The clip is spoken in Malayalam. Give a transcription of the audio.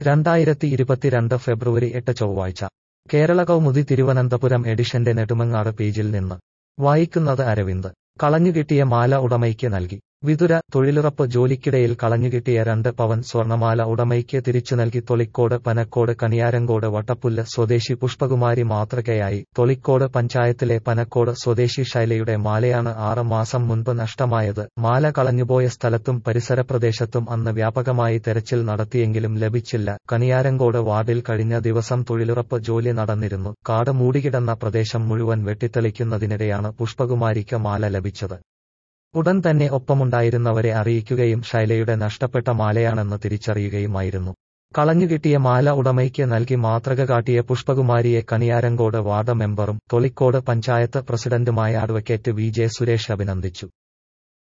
രണ്ടായിരത്തി ഇരുപത്തിരണ്ട് ഫെബ്രുവരി എട്ട് ചൊവ്വാഴ്ച കേരള കൗമുദി തിരുവനന്തപുരം എഡിഷന്റെ നെടുമങ്ങാട് പേജിൽ നിന്ന് വായിക്കുന്നത് അരവിന്ദ് കളഞ്ഞുകിട്ടിയ മാല ഉടമയ്ക്ക് നൽകി വിതുര തൊഴിലുറപ്പ് ജോലിക്കിടയിൽ കളഞ്ഞുകിട്ടിയ രണ്ട് പവൻ സ്വർണമാല ഉടമയ്ക്ക് തിരിച്ചു നൽകി തൊളിക്കോട് പനക്കോട് കണിയാരങ്കോട് വട്ടപ്പുല്ല് സ്വദേശി പുഷ്പകുമാരി മാതൃകയായി തൊളിക്കോട് പഞ്ചായത്തിലെ പനക്കോട് സ്വദേശി ശൈലയുടെ മാലയാണ് ആറ് മാസം മുൻപ് നഷ്ടമായത് മാല കളഞ്ഞുപോയ സ്ഥലത്തും പരിസര പ്രദേശത്തും അന്ന് വ്യാപകമായി തെരച്ചിൽ നടത്തിയെങ്കിലും ലഭിച്ചില്ല കണിയാരങ്കോട് വാർഡിൽ കഴിഞ്ഞ ദിവസം തൊഴിലുറപ്പ് ജോലി നടന്നിരുന്നു കാട് മൂടികിടന്ന പ്രദേശം മുഴുവൻ വെട്ടിത്തെളിക്കുന്നതിനിടെയാണ് പുഷ്പകുമാരിക്ക് മാല ലഭിച്ചത് ഉടൻ തന്നെ ഒപ്പമുണ്ടായിരുന്നവരെ അറിയിക്കുകയും ശൈലയുടെ നഷ്ടപ്പെട്ട മാലയാണെന്ന് തിരിച്ചറിയുകയുമായിരുന്നു കളഞ്ഞുകിട്ടിയ മാല ഉടമയ്ക്ക് നൽകി മാതൃക കാട്ടിയ പുഷ്പകുമാരിയെ കണിയാരങ്കോട് വാർഡ് മെമ്പറും തൊളിക്കോട് പഞ്ചായത്ത് പ്രസിഡന്റുമായ അഡ്വക്കേറ്റ് വി ജെ സുരേഷ് അഭിനന്ദിച്ചു